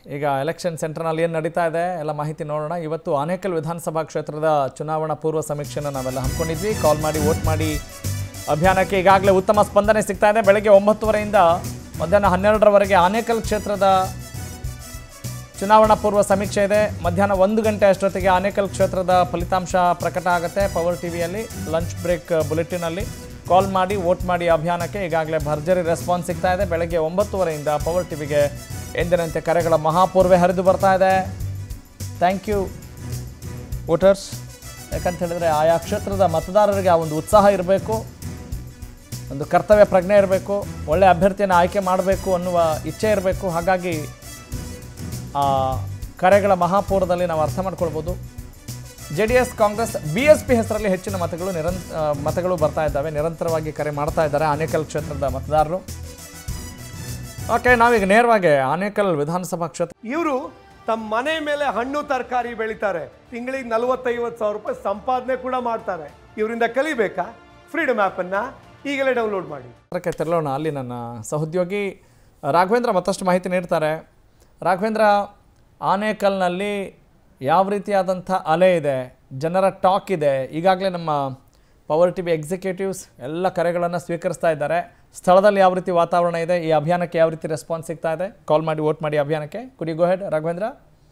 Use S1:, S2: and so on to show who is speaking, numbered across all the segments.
S1: ಈಗ ಎಲೆಕ್ಷನ್ ಸೆಂಟರ್ನಲ್ಲಿ ಏನು ನಡೀತಾ ಇದೆ ಎಲ್ಲ ಮಾಹಿತಿ ನೋಡೋಣ ಇವತ್ತು ಆನೇಕಲ್ ವಿಧಾನಸಭಾ ಕ್ಷೇತ್ರದ ಚುನಾವಣಾ ಪೂರ್ವ ಸಮೀಕ್ಷೆನ ನಾವೆಲ್ಲ ಹಮ್ಮಿಕೊಂಡಿದ್ವಿ ಕಾಲ್ ಮಾಡಿ ವೋಟ್ ಮಾಡಿ ಅಭಿಯಾನಕ್ಕೆ ಈಗಾಗಲೇ ಉತ್ತಮ ಸ್ಪಂದನೆ ಸಿಗ್ತಾ ಇದೆ ಬೆಳಗ್ಗೆ ಒಂಬತ್ತುವರೆಯಿಂದ ಮಧ್ಯಾಹ್ನ ಹನ್ನೆರಡರವರೆಗೆ ಆನೇಕಲ್ ಕ್ಷೇತ್ರದ ಚುನಾವಣಾ ಪೂರ್ವ ಸಮೀಕ್ಷೆ ಇದೆ ಮಧ್ಯಾಹ್ನ ಒಂದು ಗಂಟೆ ಅಷ್ಟೊತ್ತಿಗೆ ಆನೇಕಲ್ ಕ್ಷೇತ್ರದ ಫಲಿತಾಂಶ ಪ್ರಕಟ ಆಗುತ್ತೆ ಪವರ್ ಟಿವಿಯಲ್ಲಿ ಲಂಚ್ ಬ್ರೇಕ್ ಬುಲೆಟಿನಲ್ಲಿ ಕಾಲ್ ಮಾಡಿ ವೋಟ್ ಮಾಡಿ ಅಭಿಯಾನಕ್ಕೆ ಈಗಾಗಲೇ ಭರ್ಜರಿ ರೆಸ್ಪಾನ್ಸ್ ಸಿಗ್ತಾ ಇದೆ ಬೆಳಗ್ಗೆ ಒಂಬತ್ತುವರೆಯಿಂದ ಪವರ್ ಟಿವಿಗೆ ಎಂದಿನಂತೆ ಕರೆಗಳ ಮಹಾಪೂರ್ವೆ ಹರಿದು ಬರ್ತಾ ಇದೆ ಥ್ಯಾಂಕ್ ಯು ವೋಟರ್ಸ್ ಯಾಕಂತ ಹೇಳಿದ್ರೆ ಆಯಾ ಕ್ಷೇತ್ರದ ಮತದಾರರಿಗೆ ಆ ಒಂದು ಉತ್ಸಾಹ ಇರಬೇಕು ಒಂದು ಕರ್ತವ್ಯ ಪ್ರಜ್ಞೆ ಇರಬೇಕು ಒಳ್ಳೆಯ ಅಭ್ಯರ್ಥಿಯನ್ನು ಆಯ್ಕೆ ಮಾಡಬೇಕು ಅನ್ನುವ ಇಚ್ಛೆ ಇರಬೇಕು ಹಾಗಾಗಿ ಆ ಕರೆಗಳ ಮಹಾಪೂರದಲ್ಲಿ ನಾವು ಅರ್ಥ ಮಾಡ್ಕೊಳ್ಬೋದು J D S Congress B S P ಹೆಸರಲ್ಲಿ ಹೆಚ್ಚಿನ ಮತಗಳು ನಿರಂತ ಆ, ಮತಗಳು ಬರ್ತಾ ಇದ್ದಾವೆ ನಿರಂತರವಾಗಿ ಕರೆ ಮಾಡ್ತಾ ಇದ್ದಾರೆ ಆನೇಕಲ್ ಕ್ಷೇತ್ರದ ಮತದಾರರು ಓಕೆ ನಾವೀಗ ನೇರವಾಗಿ ಆನೇಕಲ್ ವಿಧಾನಸಭಾ ಕ್ಷೇತ್ರ
S2: ಇವರು ತಮ್ಮ ಮನೆ ಮೇಲೆ ಹಣ್ಣು ತರಕಾರಿ ಬೆಳಿತಾರೆ ತಿಂಗಳಿಗೆ ನಲವತ್ತೈವತ್ತು ಸಾವಿರ ರೂಪಾಯಿ ಸಂಪಾದನೆ ಕೂಡ ಮಾಡ್ತಾರೆ ಇವರಿಂದ ಕಲಿಬೇಕಾ ಫ್ರೀಡಮ್ ಆ್ಯಪನ್ನು ಈಗಲೇ ಡೌನ್ಲೋಡ್ ಮಾಡಿ
S1: ಕ್ಷೇತ್ರಕ್ಕೆ ತೆರಳೋಣ ಅಲ್ಲಿ ನನ್ನ ಸಹೋದ್ಯೋಗಿ ರಾಘವೇಂದ್ರ ಮತ್ತಷ್ಟು ಮಾಹಿತಿ ನೀಡ್ತಾರೆ ರಾಘವೇಂದ್ರ ಆನೇಕಲ್ನಲ್ಲಿ ಯಾವ ರೀತಿಯಾದಂಥ ಅಲೆ ಇದೆ ಜನರ ಟಾಕ್ ಇದೆ ಈಗಾಗಲೇ ನಮ್ಮ ಪವರ್ ಟಿ ವಿ ಎಕ್ಸಿಕ್ಯೂಟಿವ್ಸ್ ಎಲ್ಲ ಕರೆಗಳನ್ನು ಸ್ವೀಕರಿಸ್ತಾ ಇದ್ದಾರೆ ಸ್ಥಳದಲ್ಲಿ ಯಾವ ರೀತಿ ವಾತಾವರಣ ಇದೆ ಈ ಅಭಿಯಾನಕ್ಕೆ ಯಾವ ರೀತಿ ರೆಸ್ಪಾನ್ಸ್ ಸಿಗ್ತಾ ಇದೆ ಕಾಲ್ ಮಾಡಿ ವೋಟ್ ಮಾಡಿ ಅಭಿಯಾನಕ್ಕೆ ಕುಡಿ ಗೋ ಹೆಡ್ ರಾಘವೇಂದ್ರ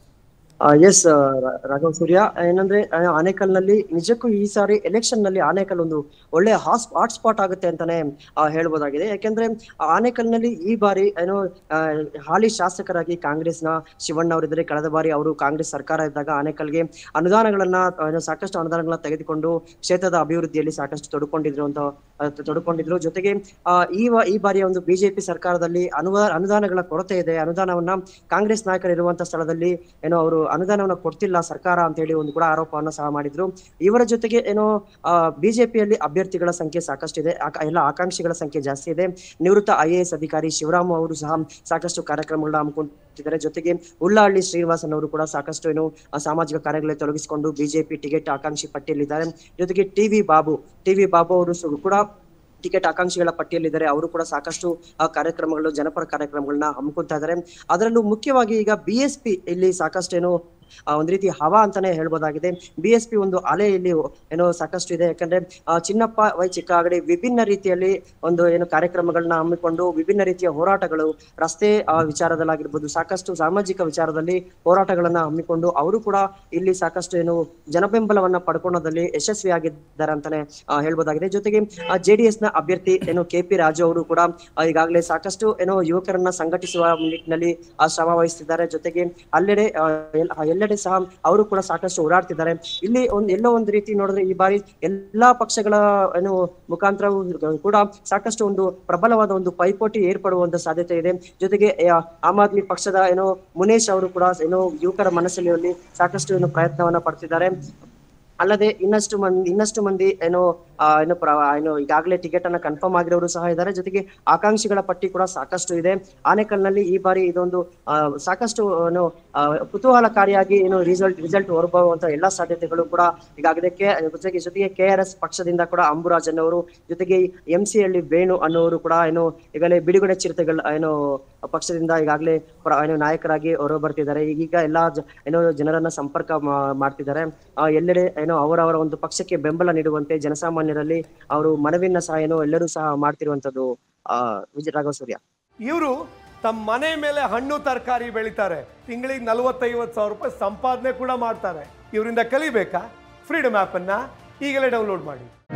S3: ಎಸ್ ರಾಘವ್ ಸೂರ್ಯ ಏನಂದ್ರೆ ಆ, ಆನೇಕಲ್ನಲ್ಲಿ ನಿಜಕ್ಕೂ ಈ ಸಾರಿ ಎಲೆಕ್ಷನ್ ನಲ್ಲಿ ಆನೇಕಲ್ ಒಂದು ಒಳ್ಳೆ ಹಾಸ್ ಹಾಟ್ ಸ್ಪಾಟ್ ಆಗುತ್ತೆ ಅಂತಾನೆ ಆ, ಹೇಳ್ಬೋದಾಗಿದೆ ಯಾಕೆಂದ್ರೆ ಆ ಆನೇಕಲ್ನಲ್ಲಿ ಈ ಬಾರಿ ಏನೋ ಆ, ಹಾಲಿ ಶಾಸಕರಾಗಿ ಕಾಂಗ್ರೆಸ್ನ ಶಿವಣ್ಣ ಅವರಿದ್ದಾರೆ ಕಳೆದ ಬಾರಿ ಅವರು ಕಾಂಗ್ರೆಸ್ ಸರ್ಕಾರ ಇದ್ದಾಗ ಆನೇಕಲ್ಗೆ ಅನುದಾನಗಳನ್ನ ಆ, ಏನೋ ಸಾಕಷ್ಟು ಅನುದಾನಗಳನ್ನ ತೆಗೆದುಕೊಂಡು ಕ್ಷೇತ್ರದ ಅಭಿವೃದ್ಧಿಯಲ್ಲಿ ಸಾಕಷ್ಟು ತೊಡಕೊಂಡಿದ್ರು ಅಂತ ಆ, ತೊಡಕೊಂಡಿದ್ರು ಜೊತೆಗೆ ಆ, ಈ ವ- ಈ ಬಾರಿಯ ಒಂದು ಬಿಜೆಪಿ ಸರ್ಕಾರದಲ್ಲಿ ಅನುದಾನ ಅನುದಾನಗಳ ಕೊರತೆ ಇದೆ ಅನುದಾನವನ್ನ ಕಾಂಗ್ರೆಸ್ ನಾಯಕರು ಇರುವಂತ ಸ್ಥಳದಲ್ಲಿ ಏನೋ ಅವರು ಅನುದಾನವನ್ನ ಕೊಡ್ತಿಲ್ಲ ಸರ್ಕಾರ ಅಂತ ಹೇಳಿ ಒಂದು ಕೂಡ ಆರೋಪವನ್ನ ಸಹ ಮಾಡಿದ್ರು ಇವರ ಜೊತೆಗೆ ಏನೋ ಬಿಜೆಪಿಯಲ್ಲಿ ಅಭ್ಯರ್ಥಿಗಳ ಸಂಖ್ಯೆ ಸಾಕಷ್ಟಿದೆ ಆಕ- ಎಲ್ಲ ಆಕಾಂಕ್ಷಿಗಳ ಸಂಖ್ಯೆ ಜಾಸ್ತಿ ಇದೆ ನಿವೃತ್ತ ಐ ಎ ಎಸ್ ಅಧಿಕಾರಿ ಶಿವರಾಮ್ ಅವರು ಸಹ ಸಾಕಷ್ಟು ಕಾರ್ಯಕ್ರಮಗಳನ್ನ ಹಮ್ಮಿಕೊಂಡಿದ್ದಾರೆ ಜೊತೆಗೆ ಉಳ್ಳಾಹಳ್ಳಿ ಶ್ರೀನಿವಾಸನ್ ಅವರು ಕೂಡ ಸಾಕಷ್ಟು ಏನು ಆ, ಸಾಮಾಜಿಕ ಕಾರ್ಯಗಳಲ್ಲಿ ತೊಡಗಿಸಿಕೊಂಡು ಬಿಜೆಪಿ ಟಿಕೆಟ್ ಆಕಾಂಕ್ಷಿ ಪಟ್ಟಿಯಲ್ಲಿದ್ದಾರೆ ಜೊತೆಗೆ ಟಿವಿ ಬಾಬು ಟಿವಿ ಬಾಬು ಅವರು ಸು- ಕೂಡ ಟಿಕೆಟ್ ಆಕಾಂಕ್ಷಿಗಳ ಪಟ್ಟಿಯಲ್ಲಿದ್ದಾರೆ ಅವರು ಕೂಡ ಸಾಕಷ್ಟು ಆ, ಕಾರ್ಯಕ್ರಮಗಳು ಜನಪರ ಕಾರ್ಯಕ್ರಮಗಳನ್ನ ಹಮ್ಮಿಕೊಳ್ತಾ ಇದ್ದಾರೆ ಅದರಲ್ಲೂ ಮುಖ್ಯವಾಗಿ ಈಗ ಬಿ ಎಸ್ ಪಿ ಇಲ್ಲಿ ಸಾಕಷ್ಟು ಏನು ಆ, ಒಂದ್ ರೀತಿ ಹವಾ ಅಂತಾನೆ ಹೇಳ್ಬೋದಾಗಿದೆ ಬಿ ಎಸ್ ಪಿ ಒಂದು ಅಲೆ ಇಲ್ಲಿ ಏನೋ ಸಾಕಷ್ಟು ಇದೆ ಯಾಕಂದ್ರೆ ಆ, ಚಿನ್ನಪ್ಪ ವೈ ಚಿಕ್ಕಾಗಡಿ ವಿಭಿನ್ನ ರೀತಿಯಲ್ಲಿ ಒಂದು ಏನು ಕಾರ್ಯಕ್ರಮಗಳನ್ನ ಹಮ್ಮಿಕೊಂಡು ವಿಭಿನ್ನ ರೀತಿಯ ಹೋರಾಟಗಳು ರಸ್ತೆ ಆ, ವಿಚಾರದಲ್ಲಾಗಿರ್ಬೋದು ಸಾಕಷ್ಟು ಸಾಮಾಜಿಕ ವಿಚಾರದಲ್ಲಿ ಹೋರಾಟಗಳನ್ನ ಹಮ್ಮಿಕೊಂಡು ಅವರು ಕೂಡ ಇಲ್ಲಿ ಸಾಕಷ್ಟು ಏನು ಜನಬೆಂಬಲವನ್ನ ಪಡ್ಕೊಳ್ಳೋದಲ್ಲಿ ಯಶಸ್ವಿಯಾಗಿದ್ದಾರೆ ಅಂತಾನೆ ಆ, ಹೇಳ್ಬೋದಾಗಿದೆ ಜೊತೆಗೆ ಜೆ ಡಿ ಎಸ್ ನ ಅಭ್ಯರ್ಥಿ ಏನು ಕೆ ಪಿ ರಾಜು ಅವರು ಕೂಡ ಆ, ಈಗಾಗಲೇ ಸಾಕಷ್ಟು ಏನೋ ಯುವಕರನ್ನ ಸಂಘಟಿಸುವ ನಿಟ್ಟಿನಲ್ಲಿ ಆ, ಶ್ರಮ ವಹಿಸ್ತಿದ್ದಾರೆ ಜೊತೆಗೆ ಅಲ್ಲೆಡೆ ಆ, ಎಲ್- ಆ, ಎಲ್ಲೆಡೆ ಸಹ ಅವರು ಕೂಡ ಸಾಕಷ್ಟು ಓಡಾಡ್ತಿದ್ದಾರೆ ಇಲ್ಲಿ ಒಂದ್ ಎಲ್ಲೋ ಒಂದು ರೀತಿ ನೋಡಿದ್ರೆ ಈ ಬಾರಿ ಎಲ್ಲಾ ಪಕ್ಷಗಳ ಏನು ಮುಖಾಂತರವೂ ಕೂಡ ಸಾಕಷ್ಟು ಒಂದು ಪ್ರಬಲವಾದ ಒಂದು ಪೈಪೋಟಿ ಏರ್ಪಡುವಂತ ಸಾಧ್ಯತೆ ಇದೆ ಜೊತೆಗೆ ಆ, ಆಮ್ ಆದ್ಮಿ ಪಕ್ಷದ ಏನೋ ಮುನೇಶ್ ಅವರು ಕೂಡ ಏನೋ ಯುವಕರ ಮನಸ್ಸಲ್ಲಿ ಸಾಕಷ್ಟು ಏನು ಪ್ರಯತ್ನವನ್ನ ಪಡ್ತಿದ್ದಾರೆ ಅಲ್ಲದೆ ಇನ್ನಷ್ಟು ಮಂದಿ ಇನ್ನಷ್ಟು ಮಂದಿ ಏನೋ ಆ, ಏನು ಪ್ರ ಏನು ಈಗಾಗಲೇ ಟಿಕೆಟ್ ಅನ್ನ ಕನ್ಫರ್ಮ್ ಆಗಿರೋರು ಸಹ ಇದ್ದಾರೆ ಜೊತೆಗೆ ಆಕಾಂಕ್ಷಿಗಳ ಪಟ್ಟಿ ಕೂಡ ಸಾಕಷ್ಟು ಇದೆ ಆನೇಕಲ್ನಲ್ಲಿ ಈ ಬಾರಿ ಇದೊಂದು ಆ, ಸಾಕಷ್ಟು ಏನು ಆ, ಕುತೂಹಲಕಾರಿಯಾಗಿ ಏನು ರಿಸಲ್ಟ್ ರಿಸಲ್ಟ್ ಹೊರಬರುವಂತ ಎಲ್ಲಾ ಸಾಧ್ಯತೆಗಳು ಕೂಡ ಈಗಾಗಲೇ ಕೆ ಜೊತೆಗೆ ಜೊತೆಗೆ ಕೆ ಆರ್ ಎಸ್ ಪಕ್ಷದಿಂದ ಕೂಡ ಅಂಬುರಾಜ್ ಅನ್ನೋರು ಜೊತೆಗೆ ಎಂ ಸಿ ಹಳ್ಳಿ ವೇಣು ಅನ್ನೋರು ಕೂಡ ಏನು ಈಗಲೇ ಬಿಡುಗಡೆ ಚಿರತೆಗಳ ಏನು ಪಕ್ಷದಿಂದ ಈಗಾಗಲೇ ಪ್ರ- ಏನು ನಾಯಕರಾಗಿ ಹೊರ ಬರ್ತಿದ್ದಾರೆ ಈಗೀಗ ಎಲ್ಲಾ ಜ- ಏನೋ ಜನರನ್ನ ಸಂಪರ್ಕ ಮಾ- ಮಾಡ್ತಿದ್ದಾರೆ ಆ, ಎಲ್ಲೆಡೆ ಏನೋ ಅವರವರ ಒಂದು ಪಕ್ಷಕ್ಕೆ ಬೆಂಬಲ ನೀಡುವಂತೆ ಜನಸಾಮಾನ್ಯರಲ್ಲಿ ಅವರು ಮನವಿಯನ್ನ ಸಹ ಏನೋ ಎಲ್ಲರೂ ಸಹ ಮಾಡ್ತಿರುವಂತದ್ದು ಆ ವಿಜಯ ರಾಘವ ಸೂರ್ಯ
S2: ಇವರು ತಮ್ಮ ಮನೆ ಮೇಲೆ ಹಣ್ಣು ತರಕಾರಿ ಬೆಳಿತಾರೆ ತಿಂಗಳಿಗೆ ನಲವತ್ತೈವತ್ತು ಸಾವಿರ ರೂಪಾಯಿ ಸಂಪಾದನೆ ಕೂಡ ಮಾಡ್ತಾರೆ ಇವರಿಂದ ಕಲಿಬೇಕಾ ಫ್ರೀಡಮ್ ಆ್ಯಪನ್ನು ಈಗಲೇ ಡೌನ್ಲೋಡ್ ಮಾಡಿ